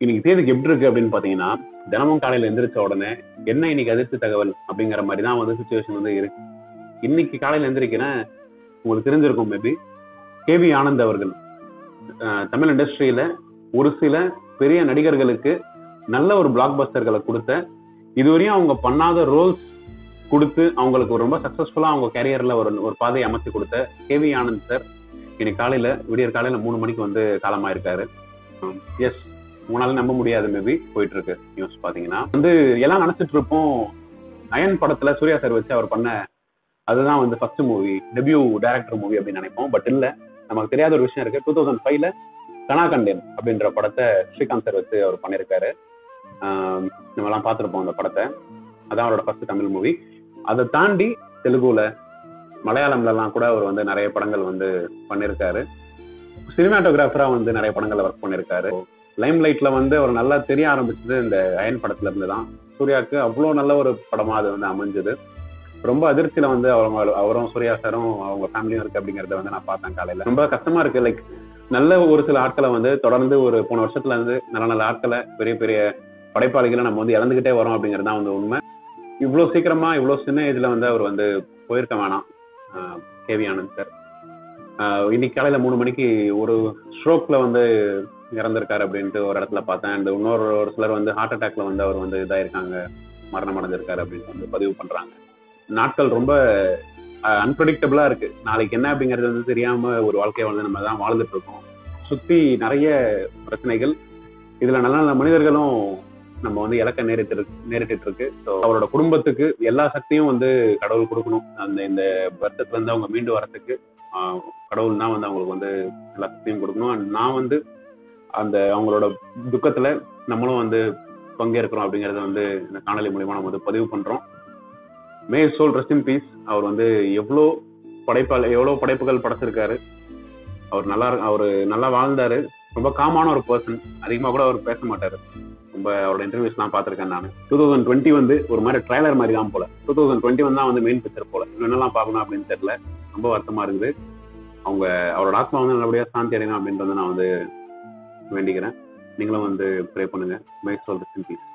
இன்னைக்கு தேதிக்கு எப்படி இருக்கு அப்படின்னு பாத்தீங்கன்னா தினமும் காலையில எந்திரிச்ச உடனே என்ன இன்னைக்கு அதிர்ச்சி தகவல் அப்படிங்கிற மாதிரி தான் வந்து சுச்சுவேஷன் வந்து இருக்கு இன்னைக்கு காலையில எந்திரிக்கிறேன் உங்களுக்கு தெரிஞ்சிருக்கும் மேபி கேவி ஆனந்த் அவர்கள் அஹ், தமிழ் இண்டஸ்ட்ரியில ஒரு சில பெரிய நடிகர்களுக்கு நல்ல ஒரு பிளாக் பஸ்டர்களை கொடுத்த இதுவரையும் அவங்க பண்ணாத ரோல்ஸ் கொடுத்து அவங்களுக்கு ரொம்ப சக்சஸ்ஃபுல்லா அவங்க கேரியர்ல ஒரு ஒரு பாதையை அமைச்சு கொடுத்த கேவி ஆனந்த் சார் இன்னைக்கு காலையில விடியற் காலையில மூணு மணிக்கு வந்து காலமாயிருக்காரு எஸ் உங்களால நம்ப முடியாது மேபி போயிட்டு இருக்கு நியூஸ் பாத்தீங்கன்னா வந்து எல்லாம் நினைச்சிட்டு இருப்போம் அயன் படத்துல சூர்யா சார் வச்சு அவர் பண்ண அதுதான் வந்து first movie debut director movie அப்படின்னு நினைப்போம் பட் இல்ல நமக்கு தெரியாத ஒரு விஷயம் இருக்கு டூ தௌசண்ட் ஃபைவ்ல கனாகண்டேன் அப்படின்ற படத்தை ஸ்ரீகாந்த் சார் வச்சு அவர் பண்ணியிருக்காரு ஆஹ் நம்ம எல்லாம் பார்த்திருப்போம் அந்த படத்தை அதான் அவரோட ஃபர்ஸ்ட் தமிழ் மூவி அதை தாண்டி தெலுங்குல மலையாளம்ல எல்லாம் கூட அவர் வந்து நிறைய படங்கள் வந்து பண்ணியிருக்காரு சினிமாட்டோகிராஃபரா வந்து நிறைய படங்கள்ல ஒர்க் பண்ணியிருக்காரு லைம் லைட்ல வந்து அவர் நல்லா தெரிய ஆரம்பிச்சது இந்த அயன் படத்துல இருந்து தான் சூர்யாவுக்கு அவ்வளோ நல்ல ஒரு படமா அது வந்து அமைஞ்சது ரொம்ப அதிர்ச்சியில வந்து அவங்க அவரும் சூர்யா சாரும் அவங்க ஃபேமிலியும் இருக்கு அப்படிங்கறத வந்து நான் பார்த்தேன் காலையில ரொம்ப கஷ்டமா இருக்கு லைக் நல்ல ஒரு சில ஆட்களை வந்து தொடர்ந்து ஒரு போன வருஷத்துல இருந்து நல்ல நல்ல ஆட்களை பெரிய பெரிய படைப்பாளிகளை நம்ம வந்து இழந்துகிட்டே வரோம் அப்படிங்கிறது தான் வந்து உண்மை இவ்வளவு சீக்கிரமா இவ்வளவு சின்ன ஏஜ்ல வந்து அவர் வந்து போயிருக்க வேணாம் கேவி ஆனந்த் சார் ஆஹ் இன்னைக்கு காலையில மூணு மணிக்கு ஒரு ஸ்ட்ரோக்ல வந்து இறந்திருக்காரு அப்படின்ட்டு ஒரு இடத்துல பார்த்தேன் அண்ட் இன்னொரு ஒரு சிலர் வந்து ஹார்ட் அட்டாக்ல வந்து அவர் வந்து இதாயிருக்காங்க மரணம் அடைஞ்சிருக்காரு அப்படின்னு வந்து பதிவு பண்றாங்க நாட்கள் ரொம்ப அன்பிரடிக்டபிளா இருக்கு நாளைக்கு என்ன அப்படிங்கிறது வந்து தெரியாம ஒரு வாழ்க்கையை வந்து நம்ம தான் வாழ்ந்துட்டு இருக்கோம் சுத்தி நிறைய பிரச்சனைகள் இதுல நல்ல நல்ல மனிதர்களும் நம்ம வந்து இலக்க நேரிட்டு இருக்கு நேரிட்டு இருக்கு ஸோ அவரோட குடும்பத்துக்கு எல்லா சக்தியும் வந்து கடவுள் கொடுக்கணும் அந்த இந்த வருத்தத்துல இருந்து அவங்க மீண்டு வரத்துக்கு ஆஹ் கடவுள் தான் வந்து அவங்களுக்கு வந்து எல்லா சக்தியும் கொடுக்கணும் அண்ட் நான் வந்து அந்த அவங்களோட துக்கத்துல நம்மளும் வந்து பங்கேற்கிறோம் அப்படிங்கறத வந்து இந்த காணொலி மூலியமா நம்ம வந்து பதிவு பண்றோம் may soul rest in peace அவர் வந்து எவ்வளோ படைப்பாளி எவ்வளோ படைப்புகள் படைச்சிருக்காரு அவர் நல்லா அவர் நல்லா வாழ்ந்தாரு ரொம்ப காமான ஒரு பர்சன் அதிகமாக கூட அவர் பேச மாட்டாரு ரொம்ப அவரோட இன்டர்வியூஸ்லாம் பார்த்துருக்கேன் நான் டூ தௌசண்ட் டுவெண்ட்டி வந்து ஒரு மாதிரி ட்ரைலர் மாதிரி தான் போல டூ தௌசண்ட் டுவெண்ட்டி தான் வந்து மெயின் பிக்சர் போல இன்னும் என்னெல்லாம் பார்க்கணும் அப்படின்னு தெரியல ரொம்ப வருத்தமா இருக்குது அவங்க அவரோட ஆத்மா வந்து நல்லபடியாக சாந்தி அடையணும் அப்படின்றத நான் வந்து வேண்டிக்கிறேன் நீங்களும் வந்து ப்ரே பண்ணுங்க my soul rest in piece